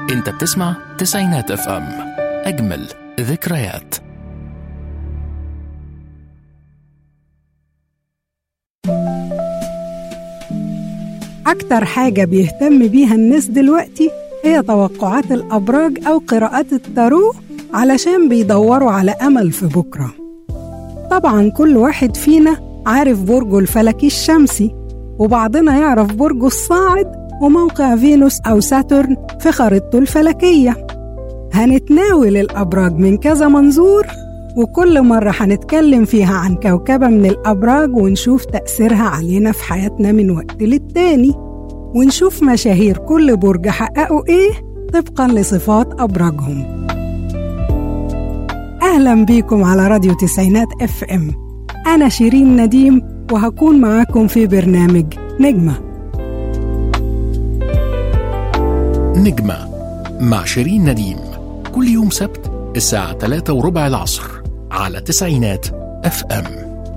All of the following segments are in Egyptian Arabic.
انت بتسمع تسعينات اف ام اجمل ذكريات أكتر حاجة بيهتم بيها الناس دلوقتي هي توقعات الأبراج أو قراءات التارو علشان بيدوروا على أمل في بكرة طبعا كل واحد فينا عارف برجه الفلكي الشمسي وبعضنا يعرف برجه الصاعد وموقع فينوس أو ساترن في خريطته الفلكية هنتناول الأبراج من كذا منظور وكل مرة هنتكلم فيها عن كوكبة من الأبراج ونشوف تأثيرها علينا في حياتنا من وقت للتاني ونشوف مشاهير كل برج حققوا إيه طبقا لصفات أبراجهم أهلا بيكم على راديو تسعينات اف ام أنا شيرين نديم وهكون معاكم في برنامج نجمة نجمة مع شيرين نديم كل يوم سبت الساعة 3 وربع العصر على تسعينات اف ام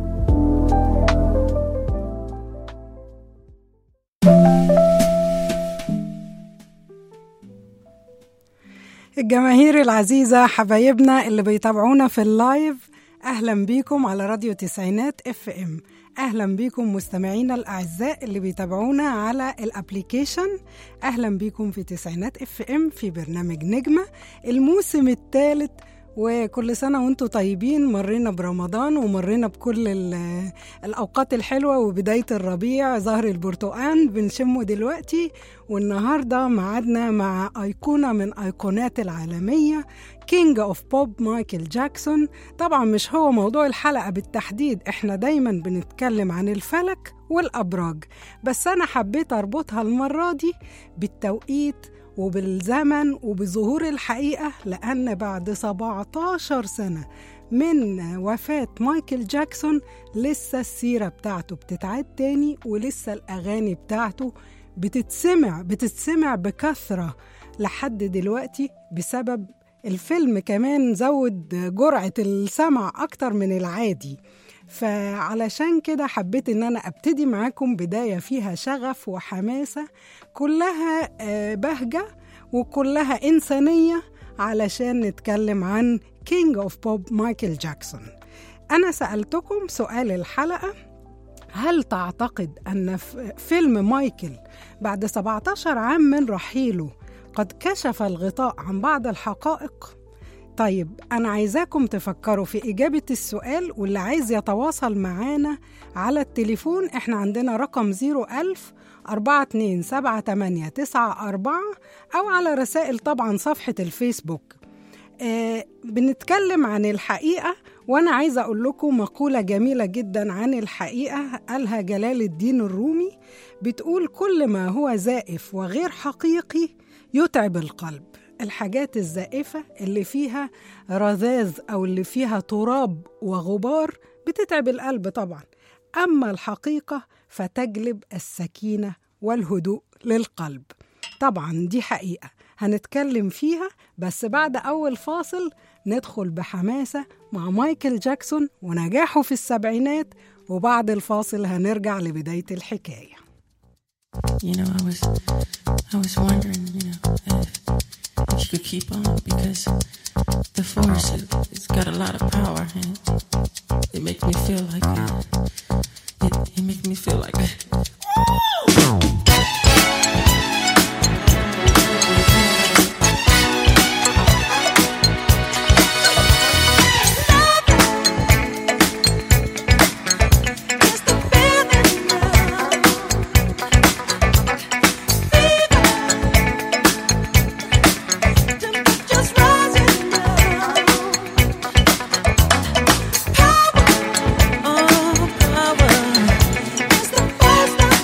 الجماهير العزيزة حبايبنا اللي بيتابعونا في اللايف أهلا بيكم على راديو تسعينات اف ام أهلا بيكم مستمعينا الأعزاء اللي بيتابعونا على الابليكيشن أهلا بيكم في تسعينات اف ام في برنامج نجمة الموسم الثالث وكل سنة وانتم طيبين مرينا برمضان ومرينا بكل ال- الأوقات الحلوة وبداية الربيع زهر البرتقال بنشمه دلوقتي والنهاردة معادنا مع أيقونة من أيقونات العالمية كينج اوف بوب مايكل جاكسون طبعا مش هو موضوع الحلقة بالتحديد احنا دايما بنتكلم عن الفلك والأبراج بس أنا حبيت أربطها المرة دي بالتوقيت وبالزمن وبظهور الحقيقة لأن بعد 17 سنة من وفاة مايكل جاكسون لسه السيرة بتاعته بتتعاد تاني ولسه الأغاني بتاعته بتتسمع بتتسمع بكثرة لحد دلوقتي بسبب الفيلم كمان زود جرعة السمع أكتر من العادي فعلشان كده حبيت ان انا ابتدي معاكم بدايه فيها شغف وحماسه كلها آه، بهجه وكلها انسانيه علشان نتكلم عن كينج اوف بوب مايكل جاكسون انا سالتكم سؤال الحلقه هل تعتقد ان ف- فيلم مايكل بعد 17 عام من رحيله قد كشف الغطاء عن بعض الحقائق طيب أنا عايزاكم تفكروا في إجابة السؤال واللي عايز يتواصل معانا على التليفون إحنا عندنا رقم 01000 427894 أو على رسائل طبعا صفحة الفيسبوك آه بنتكلم عن الحقيقة وأنا عايزة أقول لكم مقولة جميلة جدا عن الحقيقة قالها جلال الدين الرومي بتقول كل ما هو زائف وغير حقيقي يتعب القلب الحاجات الزائفة اللي فيها رذاذ أو اللي فيها تراب وغبار بتتعب القلب طبعا أما الحقيقة فتجلب السكينة والهدوء للقلب طبعا دي حقيقة هنتكلم فيها بس بعد أول فاصل ندخل بحماسة مع مايكل جاكسون ونجاحه في السبعينات وبعد الفاصل هنرجع لبداية الحكاية You know, I was, I was wondering, you know, if, if you could keep on because the force it, it's got a lot of power and it, it makes me feel like uh, it, it makes me feel like. Just rising now. Power, oh power, it's the force that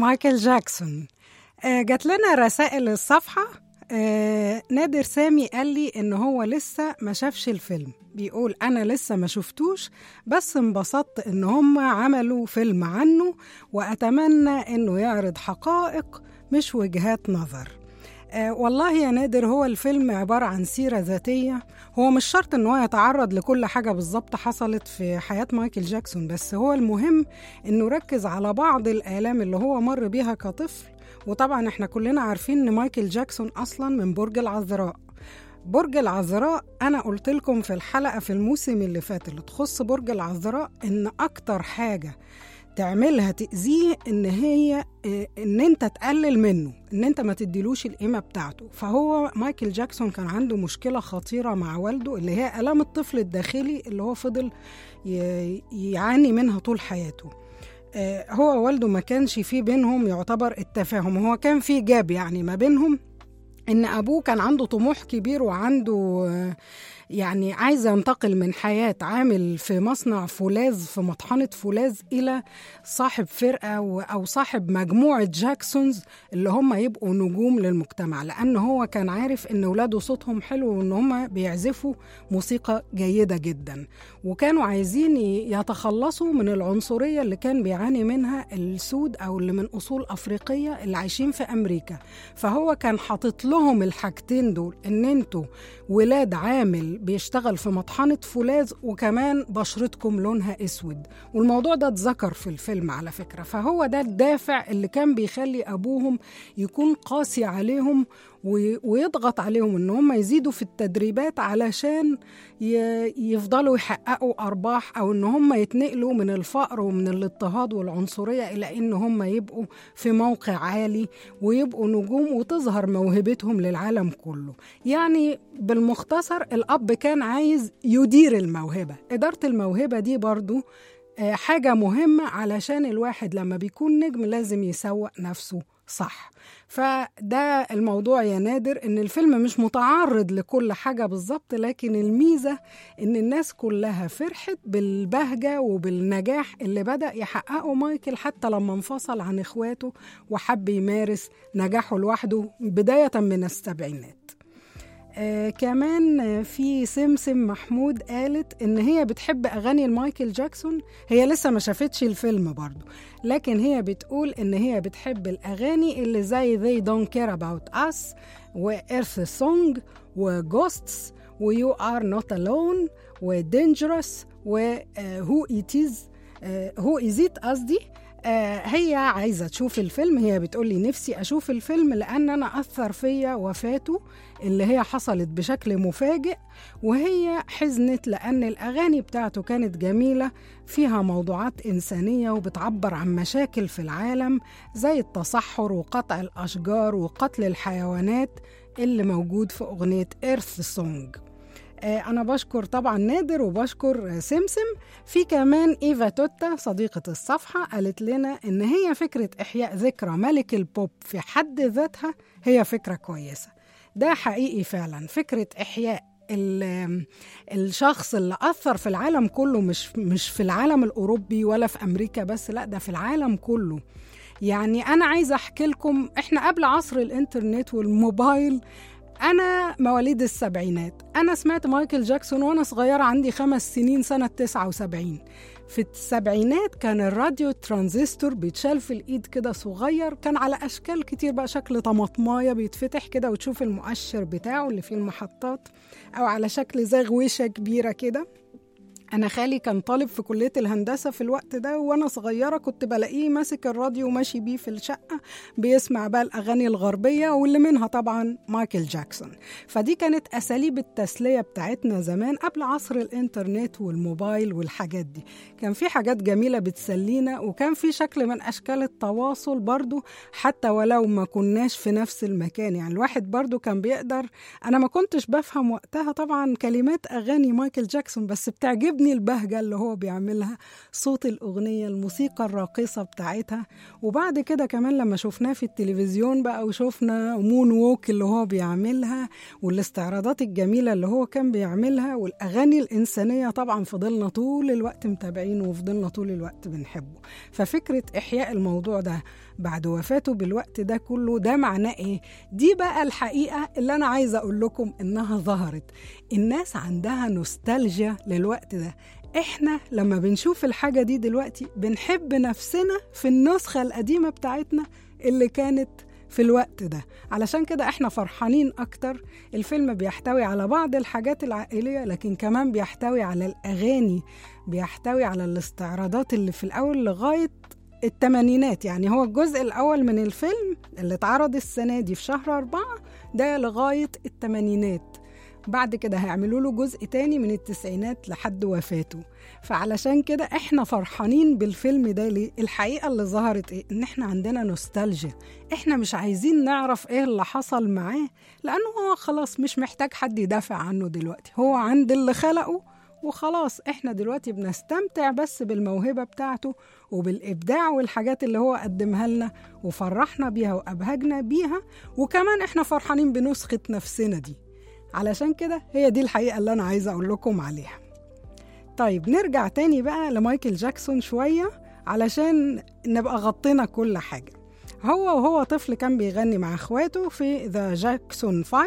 مايكل جاكسون آه، جات لنا رسائل الصفحة آه، نادر سامي قال لي إن هو لسه ما شافش الفيلم بيقول أنا لسه ما شفتوش بس انبسطت إن هم عملوا فيلم عنه وأتمنى إنه يعرض حقائق مش وجهات نظر آه والله يا نادر هو الفيلم عبارة عن سيرة ذاتية هو مش شرط ان هو يتعرض لكل حاجة بالظبط حصلت في حياة مايكل جاكسون بس هو المهم انه ركز على بعض الآلام اللي هو مر بيها كطفل وطبعا احنا كلنا عارفين ان مايكل جاكسون اصلا من برج العذراء برج العذراء انا قلت لكم في الحلقة في الموسم اللي فات اللي تخص برج العذراء ان اكتر حاجة تعملها تأذيه إن هي إيه، إن أنت تقلل منه إن أنت ما تديلوش القيمة بتاعته فهو مايكل جاكسون كان عنده مشكلة خطيرة مع والده اللي هي آلام الطفل الداخلي اللي هو فضل ي- يعاني منها طول حياته آه، هو والده ما كانش فيه بينهم يعتبر التفاهم هو كان في جاب يعني ما بينهم ان ابوه كان عنده طموح كبير وعنده آه، يعني عايز ينتقل من حياة عامل في مصنع فولاذ في مطحنة فولاذ إلى صاحب فرقة و- أو صاحب مجموعة جاكسونز اللي هم يبقوا نجوم للمجتمع لأن هو كان عارف إن ولاده صوتهم حلو وإن هم بيعزفوا موسيقى جيدة جدا وكانوا عايزين ي- يتخلصوا من العنصرية اللي كان بيعاني منها السود أو اللي من أصول أفريقية اللي عايشين في أمريكا فهو كان حاطط لهم الحاجتين دول إن أنتوا ولاد عامل بيشتغل في مطحنة فولاذ وكمان بشرتكم لونها اسود والموضوع ده اتذكر في الفيلم على فكرة فهو ده الدافع اللي كان بيخلي ابوهم يكون قاسي عليهم وي- ويضغط عليهم ان هم يزيدوا في التدريبات علشان ي- يفضلوا يحققوا ارباح او ان هم يتنقلوا من الفقر ومن الاضطهاد والعنصريه الى ان هم يبقوا في موقع عالي ويبقوا نجوم وتظهر موهبتهم للعالم كله يعني بالمختصر الاب كان عايز يدير الموهبه اداره الموهبه دي برضو آه، حاجة مهمة علشان الواحد لما بيكون نجم لازم يسوق نفسه صح فده الموضوع يا نادر ان الفيلم مش متعرض لكل حاجة بالظبط لكن الميزة ان الناس كلها فرحت بالبهجة وبالنجاح اللي بدأ يحققه مايكل حتى لما انفصل عن اخواته وحب يمارس نجاحه لوحده بداية من السبعينات آه كمان آه، في سمسم محمود قالت ان هي بتحب اغاني مايكل جاكسون هي لسه ما شافتش الفيلم برضو لكن هي بتقول ان هي بتحب الاغاني اللي زي They Don't Care About Us و Earth Song و Ghosts و You Are Not Alone و Dangerous و آه، Who It Is آه، Who Is It قصدي آه، هي عايزة تشوف الفيلم هي بتقول لي نفسي أشوف الفيلم لأن أنا أثر فيا وفاته اللي هي حصلت بشكل مفاجئ وهي حزنت لأن الأغاني بتاعته كانت جميلة فيها موضوعات إنسانية وبتعبر عن مشاكل في العالم زي التصحر وقطع الأشجار وقتل الحيوانات اللي موجود في أغنية إيرث سونج آه، أنا بشكر طبعا نادر وبشكر آه، سمسم في كمان إيفا توتا صديقة الصفحة قالت لنا إن هي فكرة إحياء ذكرى ملك البوب في حد ذاتها هي فكرة كويسة ده حقيقي فعلا فكرة إحياء ال- الشخص اللي أثر في العالم كله مش مش في العالم الأوروبي ولا في أمريكا بس لا ده في العالم كله يعني أنا عايزة أحكي لكم إحنا قبل عصر الإنترنت والموبايل أنا مواليد السبعينات أنا سمعت مايكل جاكسون وأنا صغيرة عندي خمس سنين سنة 79 في السبعينات كان الراديو ترانزستور بيتشال في الإيد كده صغير كان على أشكال كتير بقى شكل طماطماية بيتفتح كده وتشوف المؤشر بتاعه اللي فيه المحطات أو على شكل زي غويشة كبيرة كده أنا خالي كان طالب في كلية الهندسة في الوقت ده وأنا صغيرة كنت بلاقيه ماسك الراديو وماشي بيه في الشقة بيسمع بقى الأغاني الغربية واللي منها طبعا مايكل جاكسون فدي كانت أساليب التسلية بتاعتنا زمان قبل عصر الإنترنت والموبايل والحاجات دي كان في حاجات جميلة بتسلينا وكان في شكل من أشكال التواصل برضو حتى ولو ما كناش في نفس المكان يعني الواحد برضو كان بيقدر أنا ما كنتش بفهم وقتها طبعا كلمات أغاني مايكل جاكسون بس بتعجبني البهجة اللي هو بيعملها صوت الأغنية الموسيقى الراقصة بتاعتها وبعد كده كمان لما شفناه في التلفزيون بقى وشفنا مون ووك اللي هو بيعملها والاستعراضات الجميلة اللي هو كان بيعملها والأغاني الإنسانية طبعا فضلنا طول الوقت متابعينه وفضلنا طول الوقت بنحبه ففكرة إحياء الموضوع ده بعد وفاته بالوقت ده كله ده معناه ايه دي بقى الحقيقة اللي انا عايزة اقول لكم انها ظهرت الناس عندها نوستالجيا للوقت ده احنا لما بنشوف الحاجة دي دلوقتي بنحب نفسنا في النسخة القديمة بتاعتنا اللي كانت في الوقت ده علشان كده احنا فرحانين اكتر الفيلم بيحتوي على بعض الحاجات العائلية لكن كمان بيحتوي على الاغاني بيحتوي على الاستعراضات اللي في الاول لغاية التمانينات يعني هو الجزء الأول من الفيلم اللي اتعرض السنة دي في شهر أربعة ده لغاية التمانينات بعد كده هيعملوا له جزء تاني من التسعينات لحد وفاته فعلشان كده احنا فرحانين بالفيلم ده ليه الحقيقة اللي ظهرت ايه ان احنا عندنا نوستالجيا احنا مش عايزين نعرف ايه اللي حصل معاه لانه هو خلاص مش محتاج حد يدافع عنه دلوقتي هو عند اللي خلقه وخلاص احنا دلوقتي بنستمتع بس بالموهبة بتاعته وبالإبداع والحاجات اللي هو قدمها لنا وفرحنا بيها وأبهجنا بيها وكمان احنا فرحانين بنسخة نفسنا دي علشان كده هي دي الحقيقة اللي أنا عايزة أقول لكم عليها طيب نرجع تاني بقى لمايكل جاكسون شوية علشان نبقى غطينا كل حاجة هو وهو طفل كان بيغني مع اخواته في ذا جاكسون 5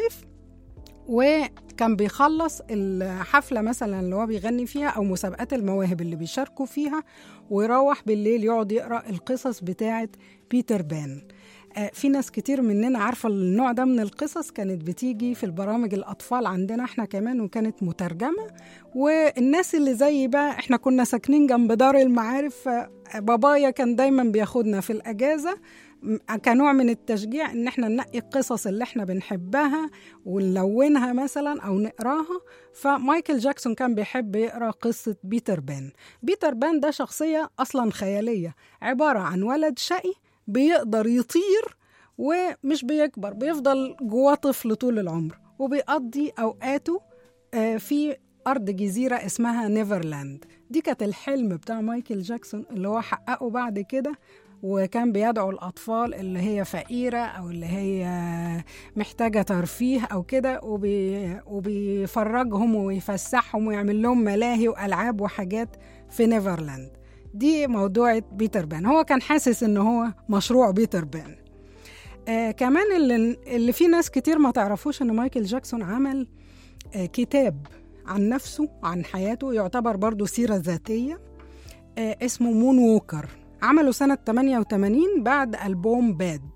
وكان بيخلص الحفلة مثلا اللي هو بيغني فيها أو مسابقات المواهب اللي بيشاركوا فيها ويروح بالليل يقعد يقرأ القصص بتاعة بيتر بان آه، في ناس كتير مننا عارفة النوع ده من القصص كانت بتيجي في البرامج الأطفال عندنا احنا كمان وكانت مترجمة والناس اللي زي بقى احنا كنا ساكنين جنب دار المعارف بابايا كان دايما بياخدنا في الأجازة م- كنوع من التشجيع ان احنا ننقي القصص اللي احنا بنحبها ونلونها مثلا او نقراها فمايكل جاكسون كان بيحب يقرا قصه بيتر بان بيتر بان ده شخصيه اصلا خياليه عباره عن ولد شقي بيقدر يطير ومش بيكبر بيفضل جواه طفل طول العمر وبيقضي اوقاته آه، في أرض جزيرة اسمها نيفرلاند دي كانت الحلم بتاع مايكل جاكسون اللي هو حققه بعد كده وكان بيدعو الأطفال اللي هي فقيرة أو اللي هي محتاجة ترفيه أو كده وبي وبيفرجهم ويفسحهم ويعمل لهم ملاهي وألعاب وحاجات في نيفرلاند دي موضوعة بيتر بان هو كان حاسس إن هو مشروع بيتر بان آه كمان اللي, اللي في ناس كتير ما تعرفوش إن مايكل جاكسون عمل آه كتاب عن نفسه عن حياته يعتبر برضو سيرة ذاتية آه اسمه مون ووكر عمله سنة 88 بعد ألبوم باد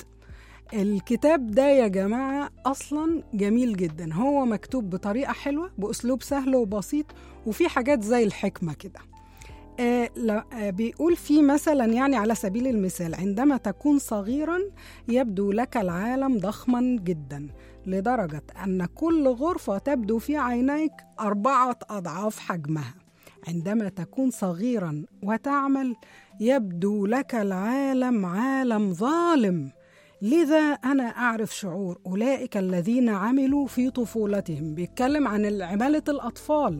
الكتاب ده يا جماعة أصلا جميل جدا هو مكتوب بطريقة حلوة بأسلوب سهل وبسيط وفي حاجات زي الحكمة كده آه لا آه بيقول فيه مثلا يعني على سبيل المثال عندما تكون صغيرا يبدو لك العالم ضخما جدا لدرجة أن كل غرفة تبدو في عينيك أربعة أضعاف حجمها عندما تكون صغيرا وتعمل يبدو لك العالم عالم ظالم لذا أنا أعرف شعور أولئك الذين عملوا في طفولتهم بيتكلم عن عمالة الأطفال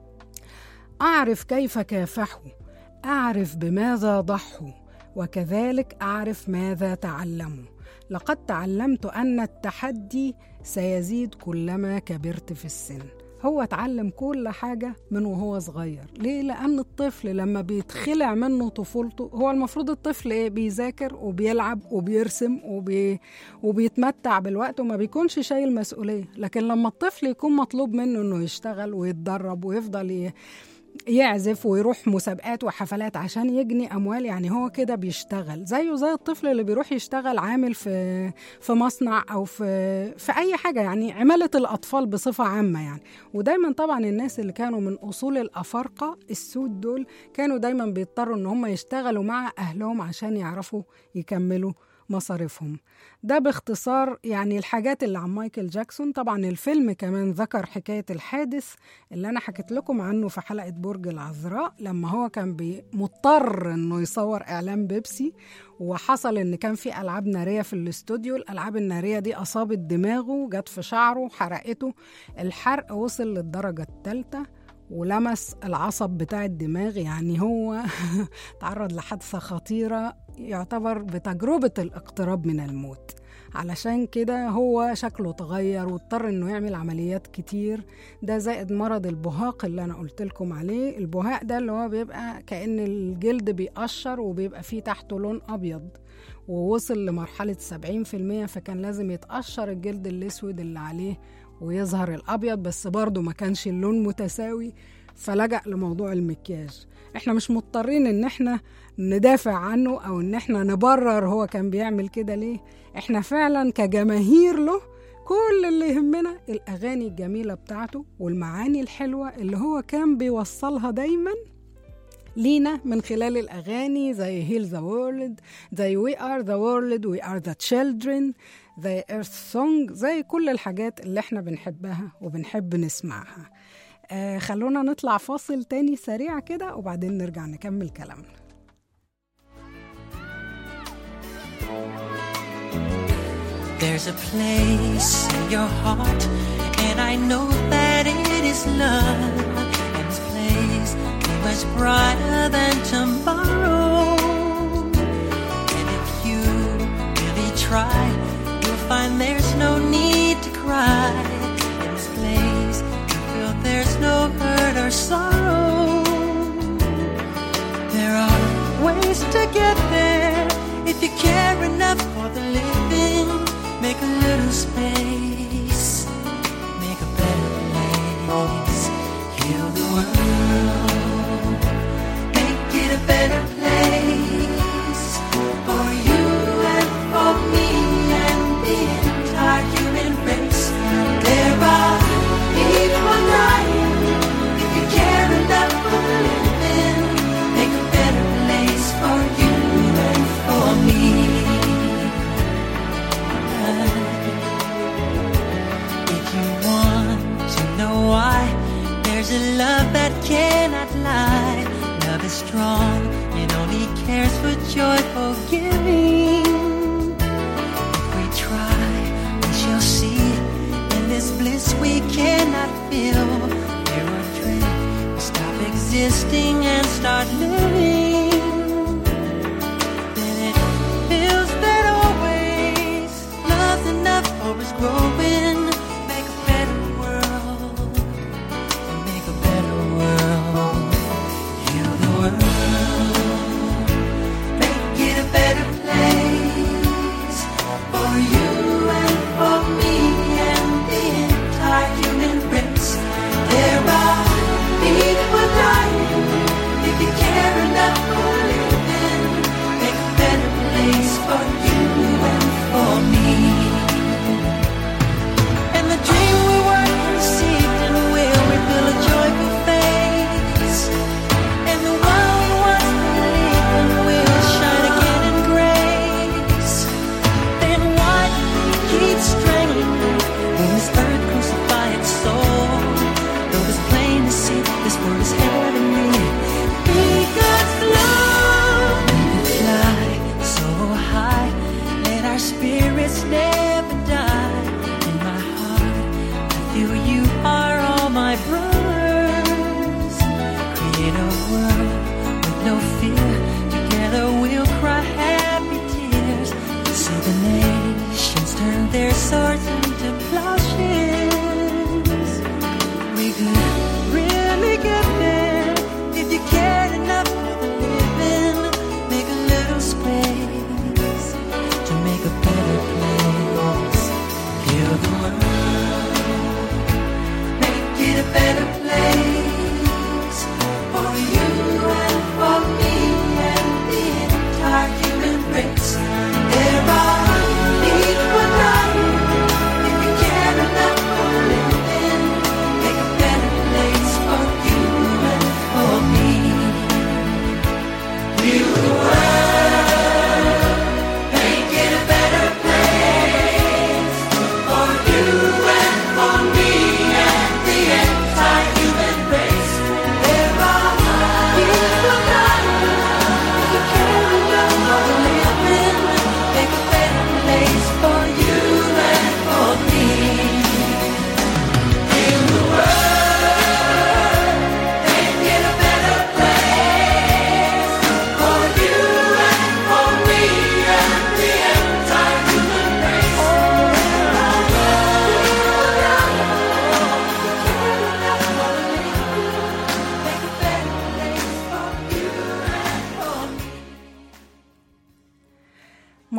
أعرف كيف كافحوا أعرف بماذا ضحوا وكذلك أعرف ماذا تعلموا لقد تعلمت أن التحدي سيزيد كلما كبرت في السن هو اتعلم كل حاجة من وهو صغير ليه؟ لأن الطفل لما بيتخلع منه طفولته هو المفروض الطفل إيه؟ بيذاكر وبيلعب وبيرسم وبي... وبيتمتع بالوقت وما بيكونش شايل مسؤولية لكن لما الطفل يكون مطلوب منه إنه يشتغل ويتدرب ويفضل ي... يعزف ويروح مسابقات وحفلات عشان يجني اموال يعني هو كده بيشتغل زيه زي الطفل اللي بيروح يشتغل عامل في في مصنع او في في اي حاجه يعني عماله الاطفال بصفه عامه يعني ودايما طبعا الناس اللي كانوا من اصول الافارقه السود دول كانوا دايما بيضطروا ان هم يشتغلوا مع اهلهم عشان يعرفوا يكملوا مصاريفهم ده باختصار يعني الحاجات اللي عن مايكل جاكسون طبعا الفيلم كمان ذكر حكاية الحادث اللي أنا حكيت لكم عنه في حلقة برج العذراء لما هو كان بي- مضطر إنه يصور إعلان بيبسي وحصل إن كان في ألعاب نارية في الاستوديو الألعاب النارية دي أصابت دماغه جت في شعره حرقته الحرق وصل للدرجة الثالثة ولمس العصب بتاع الدماغ يعني هو تعرض لحادثة خطيرة يعتبر بتجربة الاقتراب من الموت علشان كده هو شكله اتغير واضطر انه يعمل عمليات كتير ده زائد مرض البهاق اللي انا قلت لكم عليه البهاق ده اللي هو بيبقى كأن الجلد بيقشر وبيبقى فيه تحته لون ابيض ووصل لمرحلة 70% فكان لازم يتقشر الجلد الأسود اللي عليه ويظهر الأبيض بس برضه ما كانش اللون متساوي فلجأ لموضوع المكياج احنا مش مضطرين ان احنا ندافع عنه او ان احنا نبرر هو كان بيعمل كده ليه احنا فعلا كجماهير له كل اللي يهمنا الاغاني الجميله بتاعته والمعاني الحلوه اللي هو كان بيوصلها دايما لينا من خلال الأغاني زي هيل ذا وورلد زي وي ار ذا وورلد وي ار ذا تشيلدرن زي ايرث سونج زي كل الحاجات اللي احنا بنحبها وبنحب نسمعها آه خلونا نطلع فاصل تاني سريع كده وبعدين نرجع نكمل كلامنا There's a place in your heart, and I know that it is love. And this place is much brighter than tomorrow. And if you really try, you'll find there's no need to cry. In this place, you feel there's no hurt or sorrow. There are ways to get there if you care enough for the living. Make a little space, make a better place. Heal the world, make it a better place for you and for me and the entire human race. There are people dying. If you care enough for the living, make a better place for you and for me. If you want to know why, there's a love that cannot lie. Love is strong, it only cares for joyful giving. If we try, we shall see. In this bliss we cannot feel. There are dreams, we stop existing and start living. Then it feels that always love's enough for us growing. Make a better world. Make a better world. Heal the world. Make it a better place for you and for me and the entire human race. There are people dying. If you care enough for living, make a better place for you and for me. And the dream we were conceived in will reveal a joyful face. And the one we once believed in will shine again in grace. Then why keep straining when this earth crucify its soul? Though it's plain to see this world is heavenly. Because love we can fly so high, let our spirits never die. In my heart, I feel you are all my brothers. Create a world with no fear. Together we'll cry happy tears. See the nations turn their swords into plowshares. We could really get there if you cared enough for the living. Make a little space to make a better place. Heal the world, make it a better place for you and for me and the entire human race. There are people dying.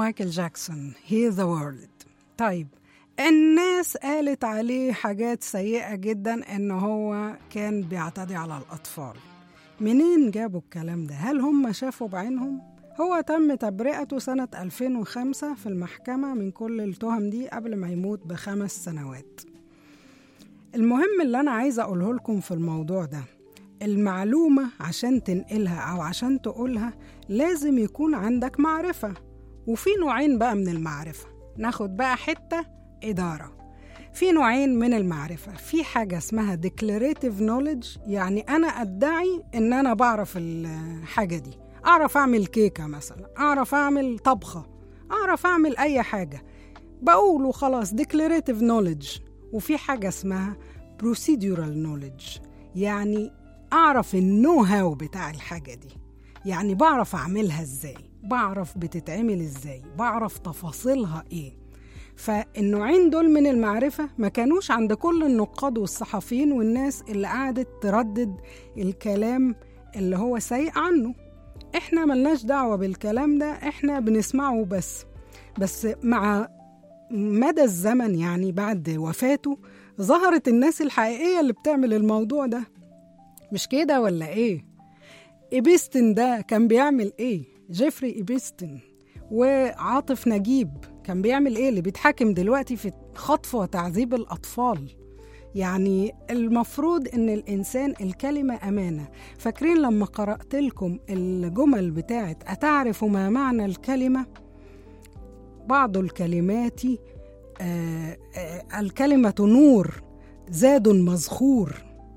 مايكل جاكسون هي ذا وورلد طيب الناس قالت عليه حاجات سيئة جدا ان هو كان بيعتدي على الأطفال منين جابوا الكلام ده؟ هل هم شافوا بعينهم؟ هو تم تبرئته سنة 2005 في المحكمة من كل التهم دي قبل ما يموت بخمس سنوات المهم اللي أنا عايزة أقوله لكم في الموضوع ده المعلومة عشان تنقلها أو عشان تقولها لازم يكون عندك معرفة وفي نوعين بقى من المعرفة ناخد بقى حتة إدارة في نوعين من المعرفة في حاجة اسمها declarative knowledge يعني أنا أدعي إن أنا بعرف الحاجة دي أعرف أعمل كيكة مثلا أعرف أعمل طبخة أعرف أعمل أي حاجة بقول وخلاص declarative knowledge وفي حاجة اسمها procedural knowledge يعني أعرف النو هاو بتاع الحاجة دي يعني بعرف أعملها إزاي بعرف بتتعمل إزاي بعرف تفاصيلها إيه فالنوعين دول من المعرفة ما كانوش عند كل النقاد والصحفيين والناس اللي قعدت تردد الكلام اللي هو سيء عنه احنا ملناش دعوة بالكلام ده احنا بنسمعه بس بس مع مدى الزمن يعني بعد وفاته ظهرت الناس الحقيقية اللي بتعمل الموضوع ده مش كده ولا ايه إيبستن ده كان بيعمل ايه جيفري إيبستن وعاطف نجيب كان بيعمل ايه اللي بيتحاكم دلوقتي في خطف وتعذيب الأطفال يعني المفروض ان الانسان الكلمه امانه فاكرين لما قرات لكم الجمل بتاعت اتعرف ما معنى الكلمه بعض الكلمات آه آه الكلمه نور زاد مزخور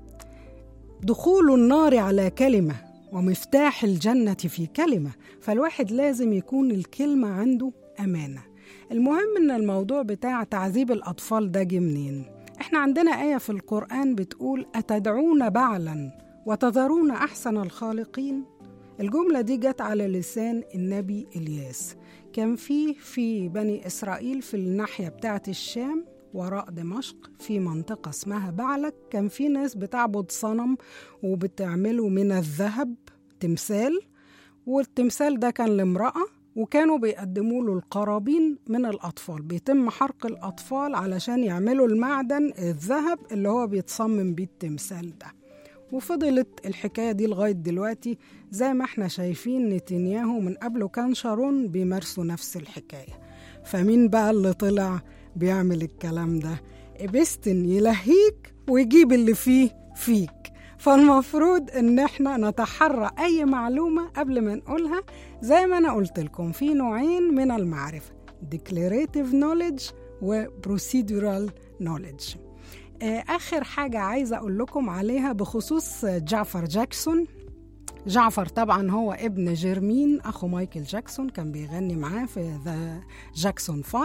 دخول النار على كلمه ومفتاح الجنه في كلمه فالواحد لازم يكون الكلمه عنده امانه المهم ان الموضوع بتاع تعذيب الاطفال ده جه منين احنا عندنا آية في القرآن بتقول أتدعون بعلا وتذرون أحسن الخالقين الجملة دي جت على لسان النبي إلياس كان في في بني إسرائيل في الناحية بتاعة الشام وراء دمشق في منطقة اسمها بعلك كان في ناس بتعبد صنم وبتعمله من الذهب تمثال والتمثال ده كان لامرأة وكانوا بيقدموا له القرابين من الأطفال بيتم حرق الأطفال علشان يعملوا المعدن الذهب اللي هو بيتصمم بيه التمثال ده وفضلت الحكاية دي لغاية دلوقتي زي ما احنا شايفين نتنياهو من قبله كان شارون بيمارسوا نفس الحكاية فمين بقى اللي طلع بيعمل الكلام ده إبستن يلهيك ويجيب اللي فيه فيك فالمفروض ان احنا نتحرى اي معلومة قبل ما نقولها زي ما انا قلت لكم في نوعين من المعرفة declarative knowledge و procedural knowledge آخر حاجة عايزة أقول لكم عليها بخصوص جعفر جاكسون جعفر طبعا هو ابن جيرمين أخو مايكل جاكسون كان بيغني معاه في ذا جاكسون 5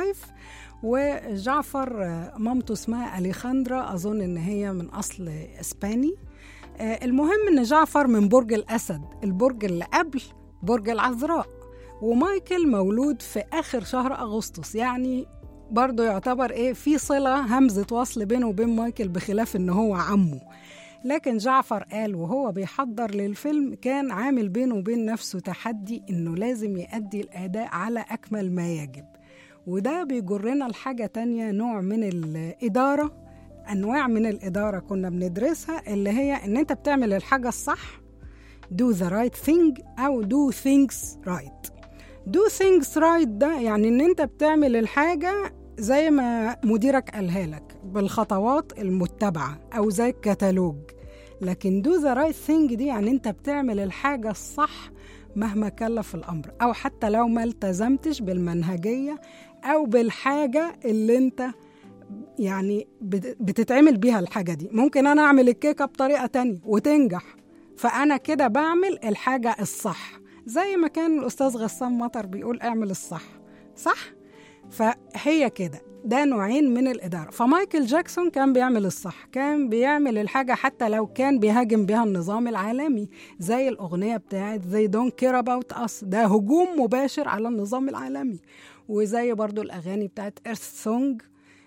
وجعفر مامته اسمها أليخاندرا أظن إن هي من أصل إسباني المهم ان جعفر من برج الاسد البرج اللي قبل برج العذراء ومايكل مولود في اخر شهر اغسطس يعني برضه يعتبر ايه في صله همزه وصل بينه وبين مايكل بخلاف ان هو عمه لكن جعفر قال وهو بيحضر للفيلم كان عامل بينه وبين نفسه تحدي انه لازم يأدي الاداء على اكمل ما يجب وده بيجرنا لحاجه تانية نوع من الاداره انواع من الاداره كنا بندرسها اللي هي ان انت بتعمل الحاجه الصح do the right thing او do things right do things right ده يعني ان انت بتعمل الحاجه زي ما مديرك قالها لك بالخطوات المتبعه او زي الكتالوج لكن do the right thing دي يعني انت بتعمل الحاجه الصح مهما كلف الامر او حتى لو ما التزمتش بالمنهجيه او بالحاجه اللي انت يعني بتتعمل بيها الحاجة دي ممكن أنا أعمل الكيكة بطريقة تانية وتنجح فأنا كده بعمل الحاجة الصح زي ما كان الأستاذ غسان مطر بيقول اعمل الصح صح؟ فهي كده ده نوعين من الإدارة فمايكل جاكسون كان بيعمل الصح كان بيعمل الحاجة حتى لو كان بيهاجم بها النظام العالمي زي الأغنية بتاعت They don't care about us ده هجوم مباشر على النظام العالمي وزي برضو الأغاني بتاعت Earth Song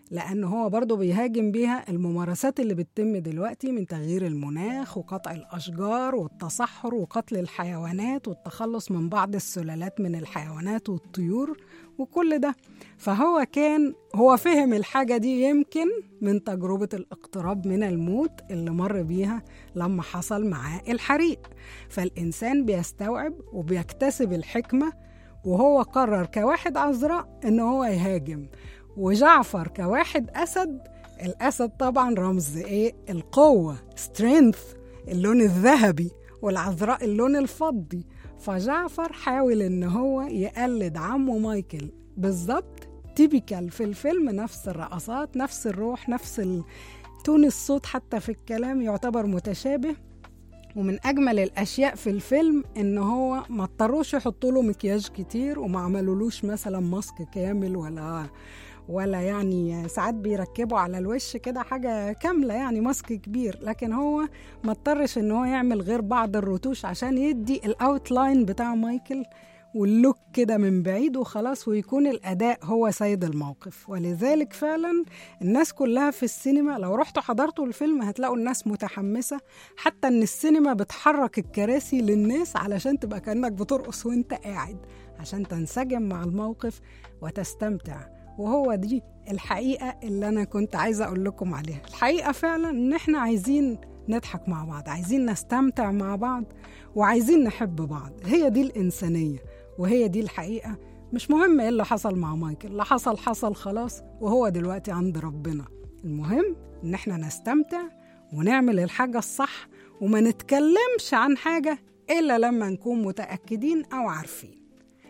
لأن هو برضه بيهاجم بيها الممارسات اللي بتتم دلوقتي من تغيير المناخ وقطع الأشجار والتصحر وقتل الحيوانات والتخلص من بعض السلالات من الحيوانات والطيور وكل ده فهو كان هو فهم الحاجة دي يمكن من تجربة الاقتراب من الموت اللي مر بيها لما حصل معاه الحريق فالإنسان بيستوعب وبيكتسب الحكمة وهو قرر كواحد عذراء إن هو يهاجم وجعفر كواحد أسد الأسد طبعا رمز إيه القوة سترينث اللون الذهبي والعذراء اللون الفضي فجعفر حاول إن هو يقلد عمه مايكل بالظبط تيبيكال في الفيلم نفس الرقصات نفس الروح نفس ال... تون الصوت حتى في الكلام يعتبر متشابه ومن اجمل الاشياء في الفيلم ان هو ما اضطروش يحطوا له مكياج كتير وما عملولوش مثلا ماسك كامل ولا ولا يعني ساعات بيركبوا على الوش كده حاجة كاملة يعني ماسك كبير لكن هو ما اضطرش ان هو يعمل غير بعض الرتوش عشان يدي الاوتلاين بتاع مايكل واللوك كده من بعيد وخلاص ويكون الأداء هو سيد الموقف ولذلك فعلا الناس كلها في السينما لو رحتوا حضرتوا الفيلم هتلاقوا الناس متحمسة حتى إن السينما بتحرك الكراسي للناس علشان تبقى كأنك بترقص وانت قاعد عشان تنسجم مع الموقف وتستمتع وهو دي الحقيقة اللي أنا كنت عايزة أقول لكم عليها الحقيقة فعلا إن إحنا عايزين نضحك مع بعض عايزين نستمتع مع بعض وعايزين نحب بعض هي دي الإنسانية وهي دي الحقيقة مش مهم ايه اللي حصل مع مايكل اللي حصل حصل خلاص وهو دلوقتي عند ربنا المهم ان احنا نستمتع ونعمل الحاجة الصح وما نتكلمش عن حاجة إلا لما نكون متأكدين أو عارفين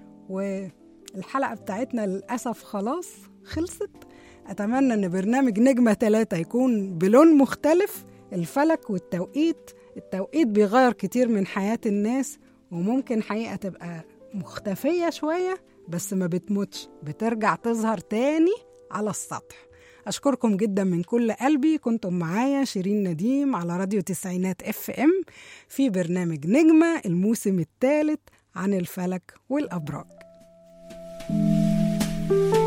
والحلقة بتاعتنا للأسف خلاص خلصت أتمنى أن برنامج نجمة ثلاثة يكون بلون مختلف الفلك والتوقيت التوقيت بيغير كتير من حياة الناس وممكن حقيقة تبقى مختفية شوية بس ما بتموتش بترجع تظهر تاني على السطح أشكركم جدا من كل قلبي كنتم معايا شيرين نديم على راديو تسعينات اف ام في برنامج نجمة الموسم الثالث عن الفلك والأبراج